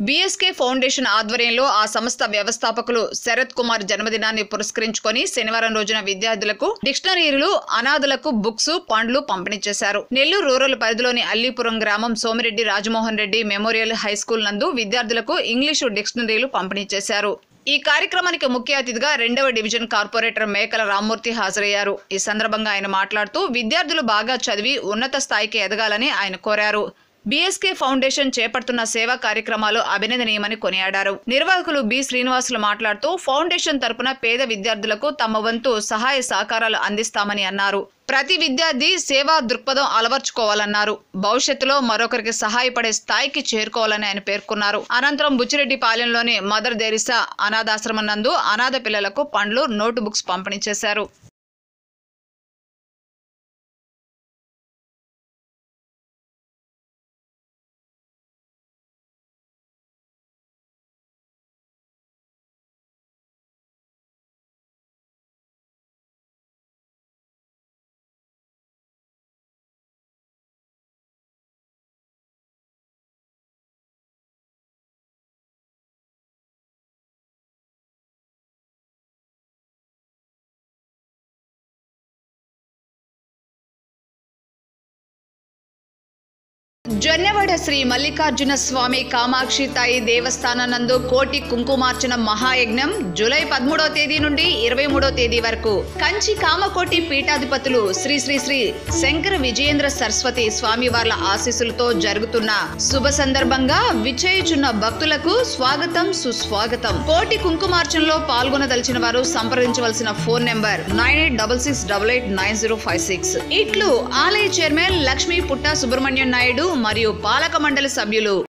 BSK foundation ఆధ్వర్యంలో ఆ సంస్థ వ్యవస్థాపకులు శరత్ కుమార్ జన్మదినాన్ని పురస్కరించుకొని శనివారం రోజున విద్యార్థులకు డిక్షనరీలు అనాథులకు బుక్స్ పండ్లు పంపిణీ చేశారు నెల్లూరు రూరల్ పరిధిలోని అల్లీపురం గ్రామం Somireddy Rajamohan Reddy memorial high school నందు విద్యార్థులకు ఇంగ్లీషు డిక్షనరీలు పంపిణీ చేశారు ఈ కార్యక్రమానికి ముఖ్య అతిథిగా రెండవ డివిజన్ కార్పొరేటర్ మేకల రామ్మూర్తి హాజరయ్యారు ఈ సందర్భంగా ఆయన మాట్లాడుతూ విద్యార్థులు బాగా చదివి ఉన్నత స్థాయికి ఎదగాలని ఆయన కోరారు బీఎస్కే ఫౌండేషన్ చేపడుతున్న సేవా కార్యక్రమాలు అభినందనీయమని కొనియాడారు నిర్వాహకులు బి శ్రీనివాసులు మాట్లాడుతూ ఫౌండేషన్ తరపున పేద విద్యార్థులకు తమ వంతు సహాయ సహకారాలు అందిస్తామని అన్నారు ప్రతి విద్యార్థి సేవా దృక్పథం అలవర్చుకోవాలన్నారు భవిష్యత్తులో మరొకరికి సహాయపడే స్థాయికి చేరుకోవాలని ఆయన పేర్కొన్నారు అనంతరం బుచ్చిరెడ్డి పాలెంలోని మదర్ దేరిసా అనాథాశ్రమం నందు అనాథ పిల్లలకు పండ్లు నోటు బుక్స్ పంపిణీ చేశారు జొన్నవాడ శ్రీ మల్లికార్జున స్వామి కామాక్షి తాయి దేవస్థానం నందు కోటి కుంకుమార్చన మహాయజ్ఞం జూలై పదమూడవ తేదీ నుండి ఇరవై మూడవ తేదీ వరకు కంచి కామకోటి పీఠాధిపతులు శ్రీ శ్రీ శ్రీ శంకర విజయేంద్ర సరస్వతి స్వామి వార్ల ఆశీస్సులతో జరుగుతున్న శుభ సందర్భంగా విచ్చేయుచున్న భక్తులకు స్వాగతం సుస్వాగతం కోటి కుంకుమార్చనలో పాల్గొనదలిచిన వారు సంప్రదించవలసిన phone number nine eight double six double eight nine zero five six ఇట్లు ఆలయ చైర్మన్ లక్ష్మీ పుట్ట సుబ్రహ్మణ్యం నాయుడు మరియు పాలక మండలి సభ్యులు